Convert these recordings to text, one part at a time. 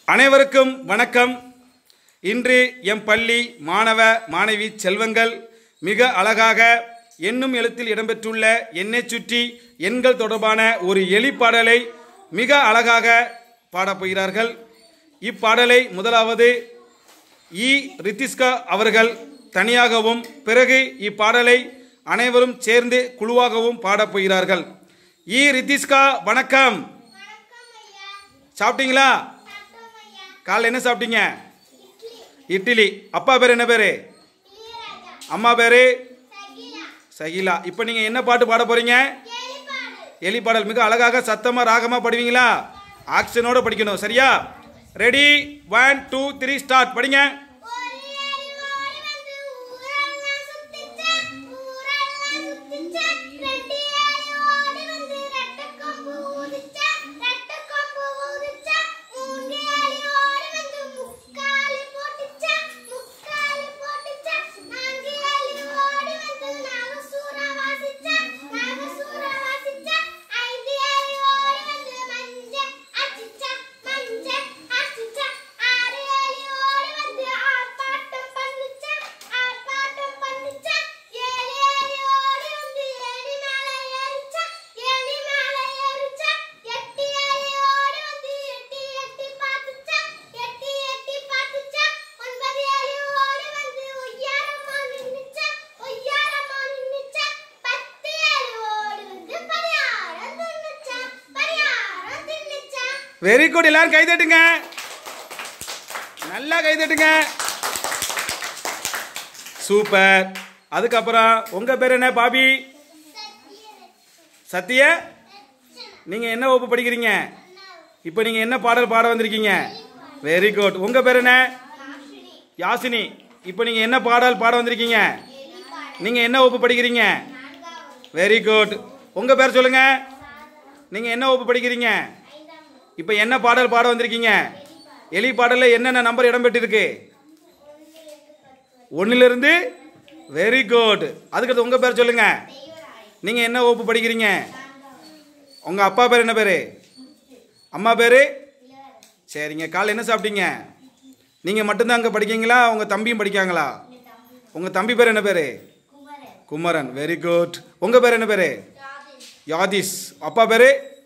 அனைவருக்கும் வணக்கம் இன்று எம் பள்ளி மாணவ மாணவி செல்வங்கள் மிக அழகாக எண்ணும் எழுத்தில் இடம்பெற்றுள்ள எண்ணைச் சுற்றி எண்கள் தொடர்பான ஒரு எலி பாடலை மிக அழகாக பாடப் போகிறார்கள் இப்பாடலை முதலாவது இ ரித்திஸ்கா அவர்கள் தனியாகவும் பிறகு இப்பாடலை அனைவரும் சேர்ந்து குழுவாகவும் பாடப் போகிறார்கள் இ ரித்திஸ்கா வணக்கம் சாப்பிட்டீங்களா காலைல என்ன சாப்பிட்டீங்க இட்லி அப்பா பேர் என்ன பேரு அம்மா பேரு சகிலா இப்போ நீங்க என்ன பாட்டு பாட போறீங்க எலி பாடல் மிக அழகாக சத்தமா ராகமா பாடுவீங்களா ஆக்ஷனோட படிக்கணும் சரியா ready one two three start படிங்க வெரி குட் எல்லாரும் கை தட்டுங்க நல்லா கை தட்டுங்க சூப்பர் அதுக்கப்புறம் உங்க பேர் என்ன பாபி சத்திய நீங்க என்ன வகுப்பு படிக்கிறீங்க இப்போ நீங்க என்ன பாடல் பாட வந்திருக்கீங்க வெரி குட் உங்க பேர் என்ன யாசினி இப்போ நீங்க என்ன பாடல் பாட வந்திருக்கீங்க நீங்க என்ன வகுப்பு படிக்கிறீங்க வெரி குட் உங்க பேர் சொல்லுங்க நீங்க என்ன வகுப்பு படிக்கிறீங்க இப்போ என்ன பாடல் பாட வந்திருக்கீங்க எலி பாடலில் என்னென்ன நம்பர் இடம்பெற்றிருக்கு ஒன்றிலிருந்து வெரி குட் அதுக்கடுத்து உங்கள் பேர் சொல்லுங்க நீங்கள் என்ன வகுப்பு படிக்கிறீங்க உங்கள் அப்பா பேர் என்ன பேர் அம்மா பேர் சரிங்க காலை என்ன சாப்பிட்டீங்க நீங்கள் மட்டும்தான் அங்கே படிக்கீங்களா உங்கள் தம்பியும் படிக்காங்களா உங்கள் தம்பி பேர் என்ன பேர் குமரன் வெரி குட் உங்கள் பேர் என்ன பேர் யாதிஸ் அப்பா பேர்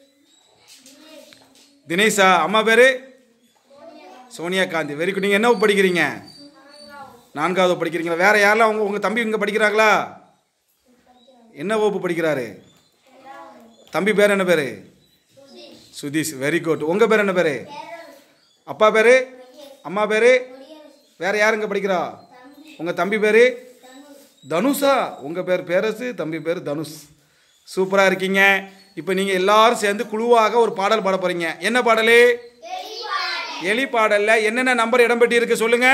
தினேஷா அம்மா பேர் சோனியா காந்தி வெரி குட் நீங்கள் என்ன வகுப்பு படிக்கிறீங்க நான்காவது படிக்கிறீங்களா வேற யாரெல்லாம் உங்க உங்கள் தம்பி இங்கே படிக்கிறாங்களா என்ன வகுப்பு படிக்கிறாரு தம்பி பேர் என்ன பேர் சுதீஷ் வெரி குட் உங்கள் பேர் என்ன பேர் அப்பா பேர் அம்மா பேர் வேற யார் இங்கே படிக்கிறா உங்கள் தம்பி பேர் தனுஷா உங்கள் பேர் பேரசு தம்பி பேர் தனுஷ் சூப்பராக இருக்கீங்க இப்போ நீங்கள் எல்லாரும் சேர்ந்து குழுவாக ஒரு பாடல் பாட போறீங்க என்ன பாடல் எலி பாடல்ல என்னென்ன நம்பர் இடம்பெற்றி இருக்கு சொல்லுங்க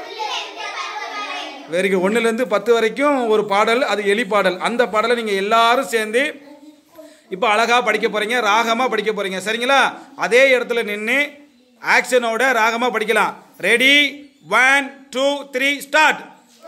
வெரி குட் ஒன்றுலேருந்து பத்து வரைக்கும் ஒரு பாடல் அது எலி பாடல் அந்த பாடலை நீங்கள் எல்லாரும் சேர்ந்து இப்போ அழகாக படிக்க போறீங்க ராகமாக படிக்க போறீங்க சரிங்களா அதே இடத்துல நின்று ஆக்ஷனோட ராகமாக படிக்கலாம் ready one two three start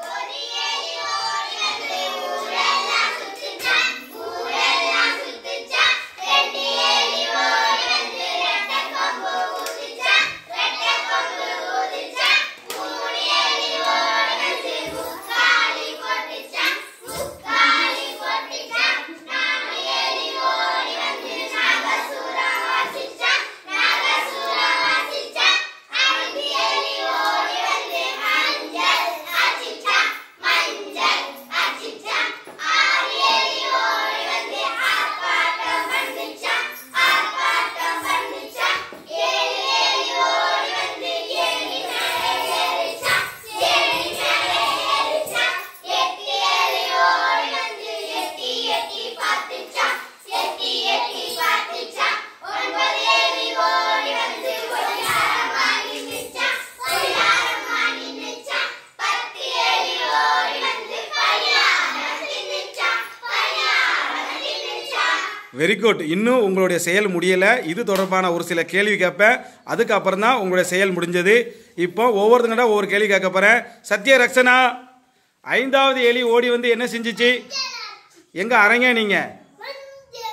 very good இன்னும் உங்களுடைய செயல் முடியலை இது தொடர்பான ஒரு சில கேள்வி கேட்பேன் அதுக்கப்புறம் தான் உங்களுடைய செயல் முடிஞ்சது இப்போ ஒவ்வொருத்தங்கடா ஒவ்வொரு கேள்வி கேட்க போகிறேன் சத்ய ரக்ஷனா ஐந்தாவது எலி ஓடி வந்து என்ன செஞ்சுச்சு எங்கே அரைங்க நீங்கள்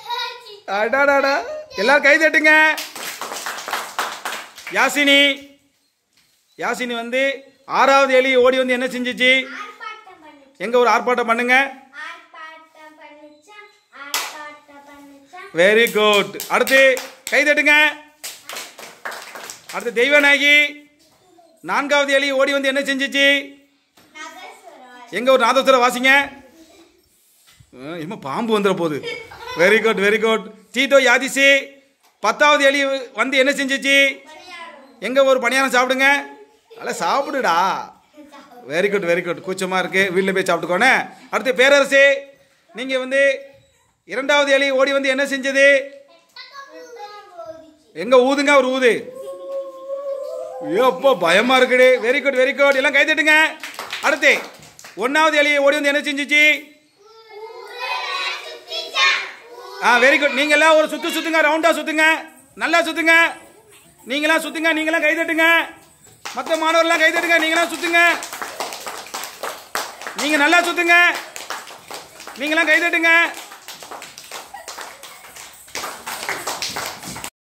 அடாடாடா எல்லாரும் கை தட்டுங்க யாசினி யாசினி வந்து ஆறாவது எலி ஓடி வந்து என்ன செஞ்சுச்சு ஆர்ப்பாட்டம் பண்ணுச்சு எங்க ஒரு ஆர்ப்பாட்டம் பண்ணுங்க ஆர்ப்பாட்டம் பண்ணுச்சா ஆர்ப்பாட்டம் பண்ணுச்சா வெரி குட் அடுத்து கை தட்டுங்க அடுத்து தெய்வநாயகி நான்காவது எலி ஓடி வந்து என்ன செஞ்சுச்சு நகஸ்வரம் எங்க ஒரு நாதஸ்வரம் வாசிங்க இம்மா பாம்பு வந்துட போகுது வெரி குட் வெரி குட் டீதோ யாதிசி பத்தாவது எலி வந்து என்ன செஞ்சுச்சு எங்க ஒரு பணியாரம் சாப்பிடுங்க அல்ல சாப்பிடுடா வெரி குட் வெரி குட் கூச்சமா இருக்கு வீட்டில் போய் சாப்பிட்டுக்கோனே அடுத்து பேரரசி நீங்க வந்து இரண்டாவது எலி ஓடி வந்து என்ன செஞ்சது எங்க ஊதுங்க ஒரு ஊது ஐயோ அப்பா பயமா இருக்குடி வெரி குட் வெரி குட் எல்லாம் கை தட்டுங்க அடுத்து ஒன்னாவது எலி ஓடி வந்து என்ன செஞ்சுச்சு ஆ வெரி குட் நீங்க எல்லாம் ஒரு சுத்து சுத்துங்க ரவுண்டா சுத்துங்க நல்லா சுத்துங்க நீங்களாம் சுத்துங்க நீங்களாம் கை தட்டுங்க மற்ற மாணவர்லாம் கை தட்டுங்க நீங்களாம் சுத்துங்க நீங்க நல்லா சுத்துங்க நீங்களாம் கை தட்டுங்க